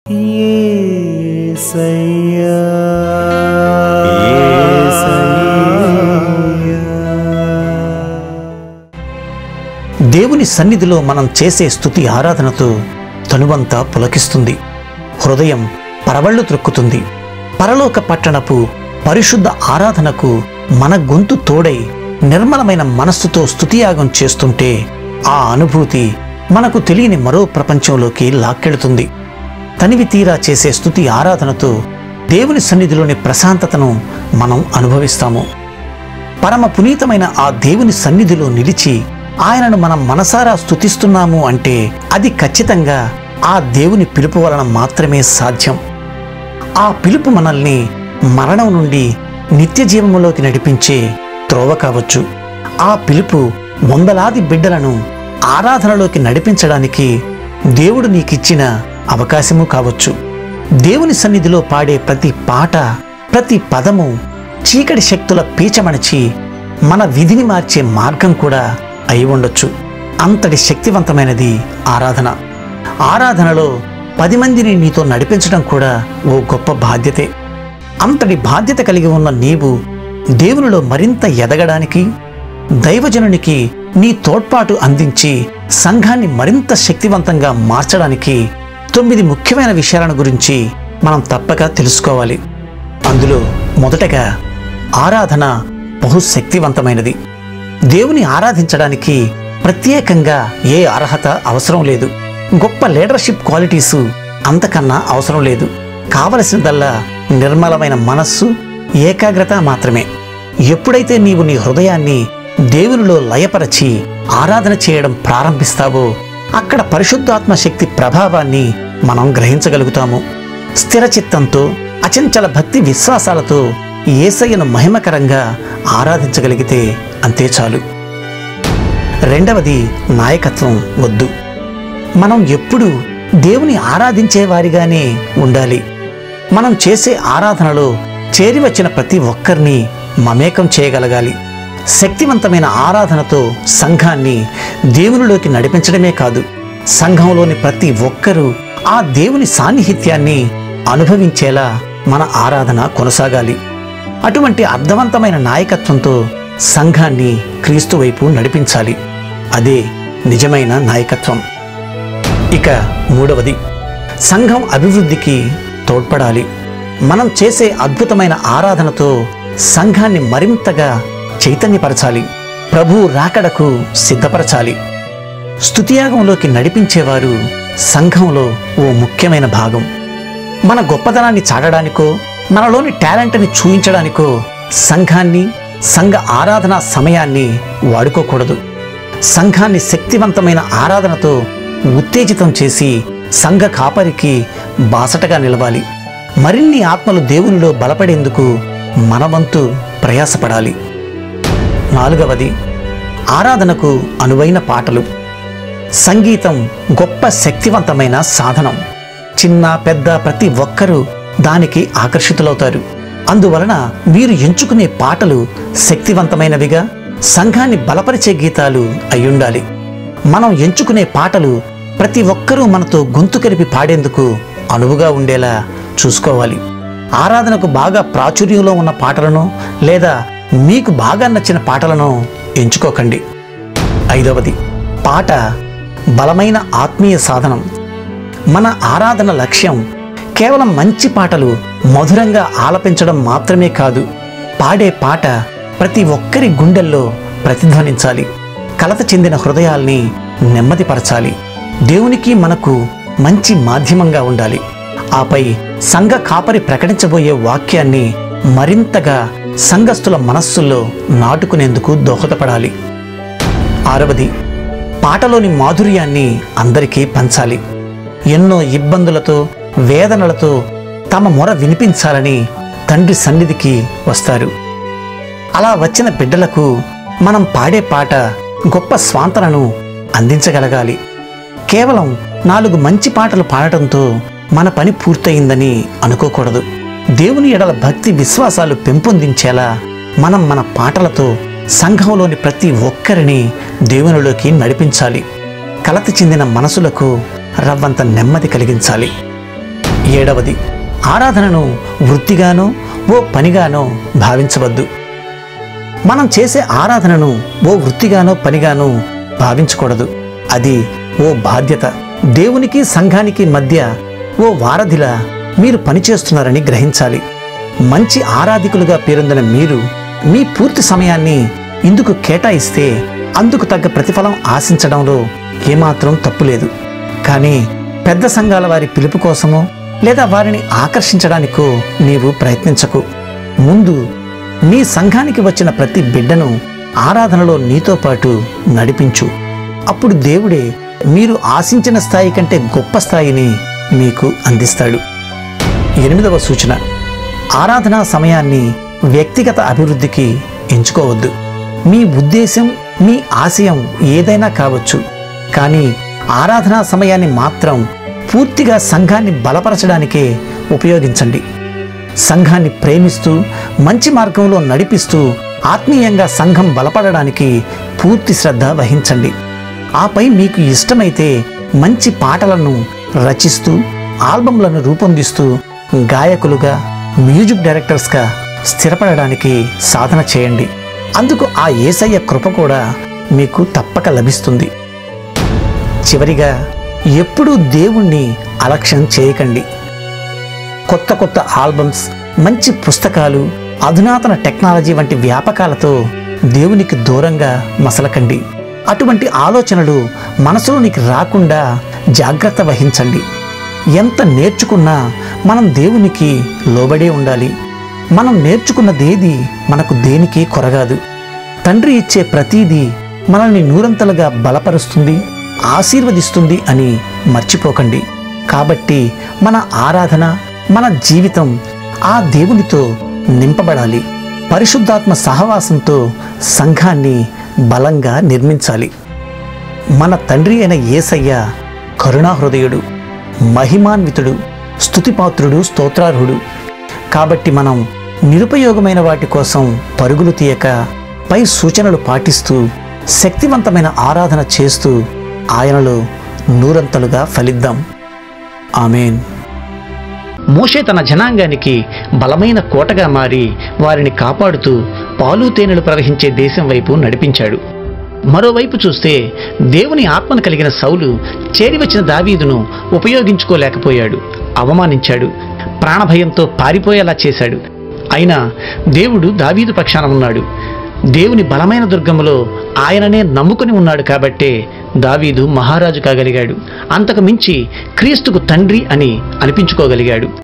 యేసయ్యా దేవుని సన్నిధిలో మనం చేసే స్తుతి ఆరాధనతో తనువంతా పులకిస్తుంది హృదయం పరవళ్ళు త్రొక్కుతుంది పరలోక పట్టణపు పరిశుద్ధ ఆరాధనకు మన గొంతు తోడై నిర్మలమైన మనస్సుతో స్తుతియాగం చేస్తుంటే ఆ అనుభూతి మనకు తెలియని మరో ప్రపంచంలోకి లాక్కెళుతుంది తనివి తీరా చేసే స్తుతి ఆరాధనతో దేవుని సన్నిధిలోని ప్రశాంతతను మనం అనుభవిస్తాము పరమ పునీతమైన ఆ దేవుని సన్నిధిలో నిలిచి ఆయనను మనం మనసారా స్తుతిస్తున్నాము అంటే అది ఖచ్చితంగా ఆ దేవుని పిలుపు వలన మాత్రమే సాధ్యం ఆ పిలుపు మనల్ని మరణం నుండి నిత్య జీవములోకి నడిపించే త్రోవ కావచ్చు ఆ పిలుపు వందలాది బిడ్డలను ఆరాధనలోకి నడిపించడానికి దేవుడు నీకిచ్చిన అవకాశము కావచ్చు దేవుని సన్నిధిలో పాడే ప్రతి పాట ప్రతి పదము చీకటి శక్తుల పీచమణచి మన విధిని మార్చే మార్గం కూడా అయి ఉండొచ్చు అంతటి శక్తివంతమైనది ఆరాధన ఆరాధనలో పది మందిని నీతో నడిపించడం కూడా ఓ గొప్ప బాధ్యతే అంతటి బాధ్యత కలిగి ఉన్న నీవు దేవునిలో మరింత ఎదగడానికి దైవజనునికి నీ తోడ్పాటు అందించి సంఘాన్ని మరింత శక్తివంతంగా మార్చడానికి తొమ్మిది ముఖ్యమైన విషయాలను గురించి మనం తప్పక తెలుసుకోవాలి అందులో మొదటగా ఆరాధన బహుశక్తివంతమైనది దేవుని ఆరాధించడానికి ప్రత్యేకంగా ఏ అర్హత అవసరం లేదు గొప్ప లీడర్షిప్ క్వాలిటీసు అంతకన్నా అవసరం లేదు కావలసినదల్లా నిర్మలమైన మనస్సు ఏకాగ్రత మాత్రమే ఎప్పుడైతే నీవు నీ హృదయాన్ని దేవునిలో లయపరచి ఆరాధన చేయడం ప్రారంభిస్తావో అక్కడ పరిశుద్ధాత్మ శక్తి ప్రభావాన్ని మనం గ్రహించగలుగుతాము స్థిర చిత్తంతో అచంచల భక్తి విశ్వాసాలతో ఏసయ్యను మహిమకరంగా ఆరాధించగలిగితే అంతే చాలు రెండవది నాయకత్వం వద్దు మనం ఎప్పుడూ దేవుని ఆరాధించే వారిగానే ఉండాలి మనం చేసే ఆరాధనలో చేరి వచ్చిన ప్రతి ఒక్కరిని మమేకం చేయగలగాలి శక్తివంతమైన ఆరాధనతో సంఘాన్ని దేవునిలోకి నడిపించడమే కాదు సంఘంలోని ప్రతి ఒక్కరూ ఆ దేవుని సాన్నిహిత్యాన్ని అనుభవించేలా మన ఆరాధన కొనసాగాలి అటువంటి అర్థవంతమైన నాయకత్వంతో సంఘాన్ని క్రీస్తు వైపు నడిపించాలి అదే నిజమైన నాయకత్వం ఇక మూడవది సంఘం అభివృద్ధికి తోడ్పడాలి మనం చేసే అద్భుతమైన ఆరాధనతో సంఘాన్ని మరింతగా చైతన్యపరచాలి ప్రభు రాకడకు సిద్ధపరచాలి స్తుతియాగంలోకి నడిపించేవారు సంఘంలో ఓ ముఖ్యమైన భాగం మన గొప్పతనాన్ని చాటడానికో మనలోని టాలెంట్ని చూయించడానికో సంఘాన్ని సంఘ ఆరాధన సమయాన్ని వాడుకోకూడదు సంఘాన్ని శక్తివంతమైన ఆరాధనతో ఉత్తేజితం చేసి సంఘ కాపరికి బాసటగా నిలవాలి మరిన్ని ఆత్మలు దేవునిలో బలపడేందుకు మన వంతు ప్రయాసపడాలి నాలుగవది ఆరాధనకు అనువైన పాటలు సంగీతం గొప్ప శక్తివంతమైన సాధనం చిన్న పెద్ద ప్రతి ఒక్కరూ దానికి ఆకర్షితులవుతారు అందువలన మీరు ఎంచుకునే పాటలు శక్తివంతమైనవిగా సంఘాన్ని బలపరిచే గీతాలు అయ్యుండాలి మనం ఎంచుకునే పాటలు ప్రతి ఒక్కరూ మనతో గొంతు కలిపి పాడేందుకు అనువుగా ఉండేలా చూసుకోవాలి ఆరాధనకు బాగా ప్రాచుర్యంలో ఉన్న పాటలను లేదా మీకు బాగా నచ్చిన పాటలను ఎంచుకోకండి ఐదవది పాట బలమైన ఆత్మీయ సాధనం మన ఆరాధన లక్ష్యం కేవలం మంచి పాటలు మధురంగా ఆలపించడం మాత్రమే కాదు పాడే పాట ప్రతి ఒక్కరి గుండెల్లో ప్రతిధ్వనించాలి కలత చెందిన హృదయాల్ని నెమ్మదిపరచాలి దేవునికి మనకు మంచి మాధ్యమంగా ఉండాలి ఆపై సంఘ కాపరి ప్రకటించబోయే వాక్యాన్ని మరింతగా సంఘస్థుల మనస్సుల్లో నాటుకునేందుకు దోహదపడాలి ఆరవది పాటలోని మాధుర్యాన్ని అందరికీ పంచాలి ఎన్నో ఇబ్బందులతో వేదనలతో తమ మొర వినిపించాలని తండ్రి సన్నిధికి వస్తారు అలా వచ్చిన బిడ్డలకు మనం పాడే పాట గొప్ప స్వాంతనను అందించగలగాలి కేవలం నాలుగు మంచి పాటలు పాడటంతో మన పని పూర్తయిందని అనుకోకూడదు దేవుని ఎడల భక్తి విశ్వాసాలు పెంపొందించేలా మనం మన పాటలతో సంఘంలోని ప్రతి ఒక్కరిని దేవునిలోకి నడిపించాలి కలత చెందిన మనసులకు రవ్వంత నెమ్మది కలిగించాలి ఏడవది ఆరాధనను వృత్తిగానో ఓ పనిగానో భావించవద్దు మనం చేసే ఆరాధనను ఓ వృత్తిగానో పనిగానో భావించకూడదు అది ఓ బాధ్యత దేవునికి సంఘానికి మధ్య ఓ వారధిలా మీరు పనిచేస్తున్నారని గ్రహించాలి మంచి ఆరాధికులుగా పేరొందిన మీరు మీ పూర్తి సమయాన్ని ఇందుకు కేటాయిస్తే అందుకు తగ్గ ప్రతిఫలం ఆశించడంలో ఏమాత్రం తప్పులేదు కానీ పెద్ద సంఘాల వారి పిలుపు కోసమో లేదా వారిని ఆకర్షించడానికో నీవు ప్రయత్నించకు ముందు నీ సంఘానికి వచ్చిన ప్రతి బిడ్డను ఆరాధనలో నీతో పాటు నడిపించు అప్పుడు దేవుడే మీరు ఆశించిన స్థాయి కంటే గొప్ప స్థాయిని మీకు అందిస్తాడు ఎనిమిదవ సూచన ఆరాధనా సమయాన్ని వ్యక్తిగత అభివృద్ధికి ఎంచుకోవద్దు మీ ఉద్దేశం మీ ఆశయం ఏదైనా కావచ్చు కానీ ఆరాధనా సమయాన్ని మాత్రం పూర్తిగా సంఘాన్ని బలపరచడానికే ఉపయోగించండి సంఘాన్ని ప్రేమిస్తూ మంచి మార్గంలో నడిపిస్తూ ఆత్మీయంగా సంఘం బలపడడానికి పూర్తి శ్రద్ధ వహించండి ఆపై మీకు ఇష్టమైతే మంచి పాటలను రచిస్తూ ఆల్బమ్లను రూపొందిస్తూ గాయకులుగా మ్యూజిక్ డైరెక్టర్స్గా స్థిరపడడానికి సాధన చేయండి అందుకు ఆ ఏసయ్య కృప కూడా మీకు తప్పక లభిస్తుంది చివరిగా ఎప్పుడూ దేవుణ్ణి అలక్ష్యం చేయకండి కొత్త కొత్త ఆల్బమ్స్ మంచి పుస్తకాలు అధునాతన టెక్నాలజీ వంటి వ్యాపకాలతో దేవునికి దూరంగా మసలకండి అటువంటి ఆలోచనలు మనసులోనికి రాకుండా జాగ్రత్త వహించండి ఎంత నేర్చుకున్నా మనం దేవునికి లోబడే ఉండాలి మనం నేర్చుకున్నదేది మనకు దేనికి కొరగాదు తండ్రి ఇచ్చే ప్రతీదీ మనల్ని నూరంతలుగా బలపరుస్తుంది ఆశీర్వదిస్తుంది అని మర్చిపోకండి కాబట్టి మన ఆరాధన మన జీవితం ఆ దేవునితో నింపబడాలి పరిశుద్ధాత్మ సహవాసంతో సంఘాన్ని బలంగా నిర్మించాలి మన తండ్రి అయిన యేసయ్య కరుణాహృదయుడు మహిమాన్వితుడు స్తుతిపాత్రుడు స్తోత్రార్హుడు కాబట్టి మనం నిరుపయోగమైన వాటి కోసం పరుగులు తీయక పై సూచనలు పాటిస్తూ శక్తివంతమైన ఆరాధన చేస్తూ ఆయనలో నూరంతలుగా ఫలిద్దాం ఆమెన్ మోషే తన జనాంగానికి బలమైన కోటగా మారి వారిని కాపాడుతూ పాలు తేనెలు ప్రవహించే దేశం వైపు నడిపించాడు మరోవైపు చూస్తే దేవుని ఆత్మను కలిగిన సౌలు చేరి వచ్చిన దావీదును ఉపయోగించుకోలేకపోయాడు అవమానించాడు ప్రాణభయంతో పారిపోయేలా చేశాడు అయినా దేవుడు దావీదు పక్షాన ఉన్నాడు దేవుని బలమైన దుర్గములో ఆయననే నమ్ముకుని ఉన్నాడు కాబట్టే దావీదు మహారాజు కాగలిగాడు అంతకు మించి క్రీస్తుకు తండ్రి అని అనిపించుకోగలిగాడు